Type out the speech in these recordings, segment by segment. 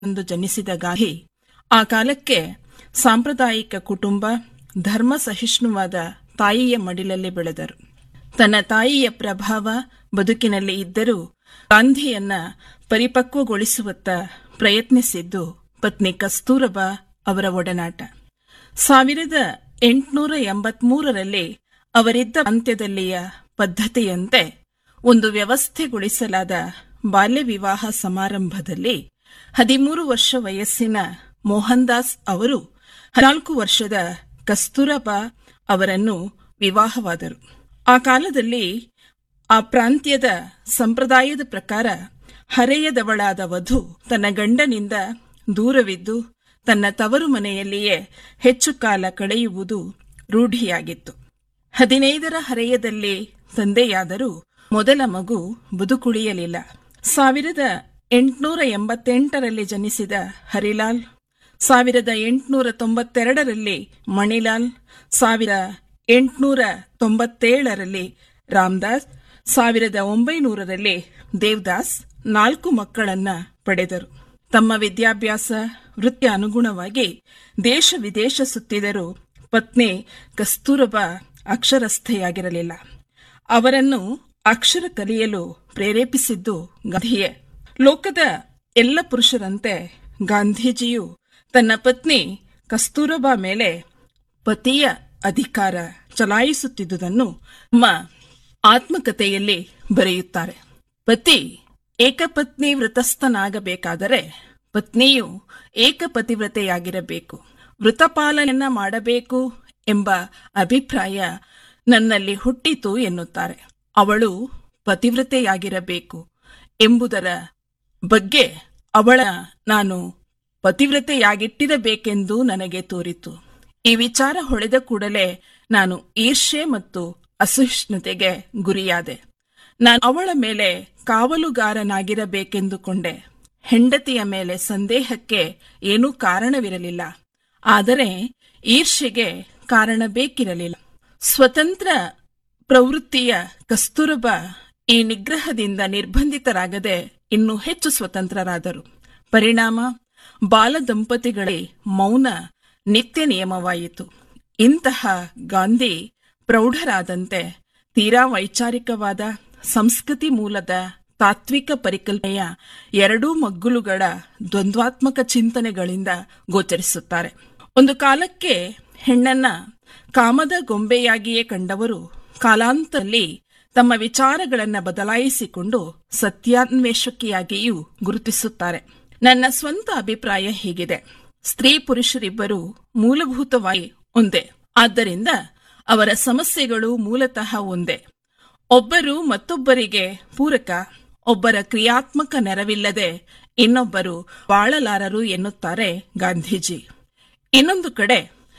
ಎಂದು ಜನಿಸಿದ ಗಾಂಧಿ ಆ ಕಾಲಕ್ಕೆ ಸಾಂಪ್ರದಾಯಿಕ ಕುಟುಂಬ ಧರ್ಮ ಸಹಿಷ್ಣುವಾದ ತಾಯಿಯ ಮಡಿಲಲ್ಲಿ ಬೆಳೆದರು ತನ್ನ ತಾಯಿಯ ಪ್ರಭಾವ ಬದುಕಿನಲ್ಲಿ ಇದ್ದರೂ ಗಾಂಧಿಯನ್ನ ಪರಿಪಕ್ವಗೊಳಿಸುವತ್ತ ಪ್ರಯತ್ನಿಸಿದ್ದು ಪತ್ನಿ ಕಸ್ತೂರಬಾ ಅವರ ಒಡನಾಟ ಸಾವಿರದ ಎಂಟುನೂರ ಎಂಬತ್ಮೂರರಲ್ಲಿ ಅವರಿದ್ದ ಪ್ರಾಂತ್ಯದಲ್ಲಿಯ ಪದ್ಧತಿಯಂತೆ ಒಂದು ವ್ಯವಸ್ಥೆಗೊಳಿಸಲಾದ ಬಾಲ್ಯ ವಿವಾಹ ಸಮಾರಂಭದಲ್ಲಿ ಹದಿಮೂರು ವರ್ಷ ವಯಸ್ಸಿನ ಮೋಹನ್ ದಾಸ್ ಅವರು ಹದಿನಾಲ್ಕು ವರ್ಷದ ಕಸ್ತೂರಬಾ ಅವರನ್ನು ವಿವಾಹವಾದರು ಆ ಕಾಲದಲ್ಲಿ ಆ ಪ್ರಾಂತ್ಯದ ಸಂಪ್ರದಾಯದ ಪ್ರಕಾರ ಹರೆಯದವಳಾದ ವಧು ತನ್ನ ಗಂಡನಿಂದ ದೂರವಿದ್ದು ತನ್ನ ತವರು ಮನೆಯಲ್ಲಿಯೇ ಹೆಚ್ಚು ಕಾಲ ಕಳೆಯುವುದು ರೂಢಿಯಾಗಿತ್ತು ಹದಿನೈದರ ಹರೆಯದಲ್ಲಿ ತಂದೆಯಾದರೂ ಮೊದಲ ಮಗು ಬದುಕುಳಿಯಲಿಲ್ಲ ಸಾವಿರದ ಎಂಟುನೂರ ಎಂಬತ್ತೆಂಟರಲ್ಲಿ ಜನಿಸಿದ ಹರಿಲಾಲ್ ಸಾವಿರದ ಎಂಟುನೂರ ತೊಂಬತ್ತೆರಡರಲ್ಲಿ ಮಣಿಲಾಲ್ ಸಾವಿರ ಎಂಟುನೂರ ತೊಂಬತ್ತೇಳರಲ್ಲಿ ರಾಮದಾಸ್ ಸಾವಿರದ ಒಂಬೈನೂರರಲ್ಲಿ ದೇವದಾಸ್ ನಾಲ್ಕು ಮಕ್ಕಳನ್ನ ಪಡೆದರು ತಮ್ಮ ವಿದ್ಯಾಭ್ಯಾಸ ವೃತ್ತಿ ಅನುಗುಣವಾಗಿ ದೇಶ ವಿದೇಶ ಸುತ್ತಿದರೂ ಪತ್ನಿ ಕಸ್ತೂರಬಾ ಅಕ್ಷರಸ್ಥೆಯಾಗಿರಲಿಲ್ಲ ಅವರನ್ನು ಅಕ್ಷರ ಕಲಿಯಲು ಪ್ರೇರೇಪಿಸಿದ್ದು ಗಾಂಧಿಯೇ ಲೋಕದ ಎಲ್ಲ ಪುರುಷರಂತೆ ಗಾಂಧೀಜಿಯು ತನ್ನ ಪತ್ನಿ ಕಸ್ತೂರಬಾ ಮೇಲೆ ಪತಿಯ ಅಧಿಕಾರ ಚಲಾಯಿಸುತ್ತಿದ್ದುದನ್ನು ತಮ್ಮ ಆತ್ಮಕಥೆಯಲ್ಲಿ ಬರೆಯುತ್ತಾರೆ ಪತಿ ಏಕಪತ್ನಿ ವ್ರತಸ್ಥನಾಗಬೇಕಾದರೆ ಪತ್ನಿಯು ಏಕಪತಿವ್ರತೆಯಾಗಿರಬೇಕು ವೃತಪಾಲನೆಯನ್ನ ಮಾಡಬೇಕು ಎಂಬ ಅಭಿಪ್ರಾಯ ನನ್ನಲ್ಲಿ ಹುಟ್ಟಿತು ಎನ್ನುತ್ತಾರೆ ಅವಳು ಪತಿವ್ರತೆಯಾಗಿರಬೇಕು ಎಂಬುದರ ಬಗ್ಗೆ ಅವಳ ನಾನು ಪತಿವ್ರತೆಯಾಗಿಟ್ಟಿರಬೇಕೆಂದು ನನಗೆ ತೋರಿತು ಈ ವಿಚಾರ ಹೊಳೆದ ಕೂಡಲೇ ನಾನು ಈರ್ಷೆ ಮತ್ತು ಅಸಹಿಷ್ಣುತೆಗೆ ಗುರಿಯಾದೆ ನಾನು ಅವಳ ಮೇಲೆ ಕಾವಲುಗಾರನಾಗಿರಬೇಕೆಂದುಕೊಂಡೆ ಹೆಂಡತಿಯ ಮೇಲೆ ಸಂದೇಹಕ್ಕೆ ಏನೂ ಕಾರಣವಿರಲಿಲ್ಲ ಆದರೆ ಈರ್ಷೆಗೆ ಕಾರಣ ಬೇಕಿರಲಿಲ್ಲ ಸ್ವತಂತ್ರ ಪ್ರವೃತ್ತಿಯ ಕಸ್ತೂರಬ ಈ ನಿಗ್ರಹದಿಂದ ನಿರ್ಬಂಧಿತರಾಗದೆ ಇನ್ನೂ ಹೆಚ್ಚು ಸ್ವತಂತ್ರರಾದರು ಪರಿಣಾಮ ಬಾಲ ದಂಪತಿಗಳೇ ಮೌನ ನಿತ್ಯ ನಿಯಮವಾಯಿತು ಇಂತಹ ಗಾಂಧಿ ಪ್ರೌಢರಾದಂತೆ ತೀರಾ ವೈಚಾರಿಕವಾದ ಸಂಸ್ಕೃತಿ ಮೂಲದ ತಾತ್ವಿಕ ಪರಿಕಲ್ಪನೆಯ ಎರಡೂ ಮಗ್ಗುಲುಗಳ ದ್ವಂದ್ವಾತ್ಮಕ ಚಿಂತನೆಗಳಿಂದ ಗೋಚರಿಸುತ್ತಾರೆ ಒಂದು ಕಾಲಕ್ಕೆ ಹೆಣ್ಣನ್ನ ಕಾಮದ ಗೊಂಬೆಯಾಗಿಯೇ ಕಂಡವರು ಕಾಲಾಂತರಲ್ಲಿ ತಮ್ಮ ವಿಚಾರಗಳನ್ನ ಬದಲಾಯಿಸಿಕೊಂಡು ಸತ್ಯಾನ್ವೇಷಕಿಯಾಗಿಯೂ ಗುರುತಿಸುತ್ತಾರೆ ನನ್ನ ಸ್ವಂತ ಅಭಿಪ್ರಾಯ ಹೀಗಿದೆ ಸ್ತ್ರೀ ಪುರುಷರಿಬ್ಬರು ಮೂಲಭೂತವಾಗಿ ಒಂದೇ ಆದ್ದರಿಂದ ಅವರ ಸಮಸ್ಯೆಗಳು ಮೂಲತಃ ಒಂದೇ ಒಬ್ಬರು ಮತ್ತೊಬ್ಬರಿಗೆ ಪೂರಕ ಒಬ್ಬರ ಕ್ರಿಯಾತ್ಮಕ ನೆರವಿಲ್ಲದೆ ಇನ್ನೊಬ್ಬರು ಬಾಳಲಾರರು ಎನ್ನುತ್ತಾರೆ ಗಾಂಧೀಜಿ ಇನ್ನೊಂದು ಕಡೆ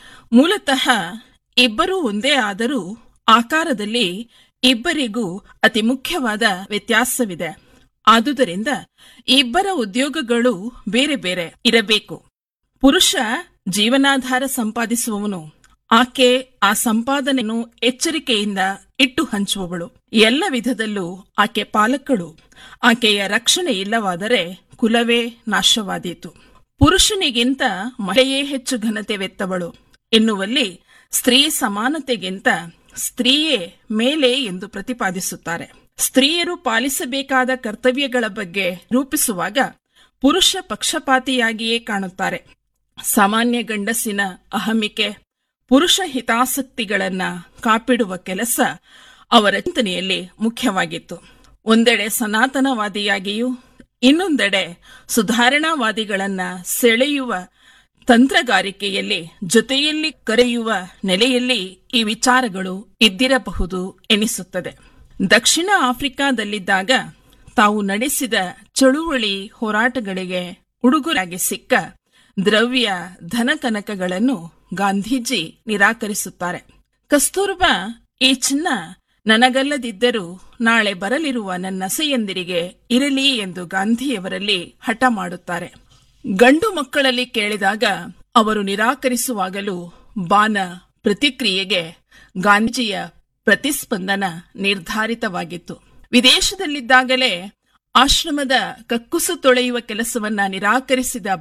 ಮೂಲತಃ ಇಬ್ಬರೂ ಒಂದೇ ಆದರೂ ಆಕಾರದಲ್ಲಿ ಇಬ್ಬರಿಗೂ ಅತಿ ಮುಖ್ಯವಾದ ವ್ಯತ್ಯಾಸವಿದೆ ಆದುದರಿಂದ ಇಬ್ಬರ ಉದ್ಯೋಗಗಳು ಬೇರೆ ಬೇರೆ ಇರಬೇಕು ಪುರುಷ ಜೀವನಾಧಾರ ಸಂಪಾದಿಸುವವನು ಆಕೆ ಆ ಸಂಪಾದನೆಯನ್ನು ಎಚ್ಚರಿಕೆಯಿಂದ ಇಟ್ಟು ಹಂಚುವವಳು ಎಲ್ಲ ವಿಧದಲ್ಲೂ ಆಕೆ ಪಾಲಕಳು ಆಕೆಯ ರಕ್ಷಣೆ ಇಲ್ಲವಾದರೆ ಕುಲವೇ ನಾಶವಾದೀತು ಪುರುಷನಿಗಿಂತ ಮಹಿಳೆಯೇ ಹೆಚ್ಚು ಘನತೆವೆತ್ತವಳು ಎನ್ನುವಲ್ಲಿ ಸ್ತ್ರೀ ಸಮಾನತೆಗಿಂತ ಸ್ತ್ರೀಯೇ ಮೇಲೆ ಎಂದು ಪ್ರತಿಪಾದಿಸುತ್ತಾರೆ ಸ್ತ್ರೀಯರು ಪಾಲಿಸಬೇಕಾದ ಕರ್ತವ್ಯಗಳ ಬಗ್ಗೆ ರೂಪಿಸುವಾಗ ಪುರುಷ ಪಕ್ಷಪಾತಿಯಾಗಿಯೇ ಕಾಣುತ್ತಾರೆ ಸಾಮಾನ್ಯ ಗಂಡಸಿನ ಅಹಮಿಕೆ ಪುರುಷ ಹಿತಾಸಕ್ತಿಗಳನ್ನ ಕಾಪಿಡುವ ಕೆಲಸ ಅವರ ಚಿಂತನೆಯಲ್ಲಿ ಮುಖ್ಯವಾಗಿತ್ತು ಒಂದೆಡೆ ಸನಾತನವಾದಿಯಾಗಿಯೂ ಇನ್ನೊಂದೆಡೆ ಸುಧಾರಣಾವಾದಿಗಳನ್ನ ಸೆಳೆಯುವ ತಂತ್ರಗಾರಿಕೆಯಲ್ಲಿ ಜೊತೆಯಲ್ಲಿ ಕರೆಯುವ ನೆಲೆಯಲ್ಲಿ ಈ ವಿಚಾರಗಳು ಇದ್ದಿರಬಹುದು ಎನಿಸುತ್ತದೆ ದಕ್ಷಿಣ ಆಫ್ರಿಕಾದಲ್ಲಿದ್ದಾಗ ತಾವು ನಡೆಸಿದ ಚಳುವಳಿ ಹೋರಾಟಗಳಿಗೆ ಉಡುಗೊರೆಯಾಗಿ ಸಿಕ್ಕ ದ್ರವ್ಯ ಧನಕನಕಗಳನ್ನು ಗಾಂಧೀಜಿ ನಿರಾಕರಿಸುತ್ತಾರೆ ಕಸ್ತೂರ್ಬಾ ಈ ಚಿನ್ನ ನನಗಲ್ಲದಿದ್ದರೂ ನಾಳೆ ಬರಲಿರುವ ನನ್ನ ಸೆಯಂದಿರಿಗೆ ಇರಲಿ ಎಂದು ಗಾಂಧಿಯವರಲ್ಲಿ ಹಠ ಮಾಡುತ್ತಾರೆ ಗಂಡು ಮಕ್ಕಳಲ್ಲಿ ಕೇಳಿದಾಗ ಅವರು ನಿರಾಕರಿಸುವಾಗಲೂ ಬಾನ ಪ್ರತಿಕ್ರಿಯೆಗೆ ಗಾಂಧೀಜಿಯ ಪ್ರತಿಸ್ಪಂದನ ನಿರ್ಧಾರಿತವಾಗಿತ್ತು ವಿದೇಶದಲ್ಲಿದ್ದಾಗಲೇ ಆಶ್ರಮದ ಕಕ್ಕುಸು ತೊಳೆಯುವ ಕೆಲಸವನ್ನ ನಿರಾಕರಿಸಿದ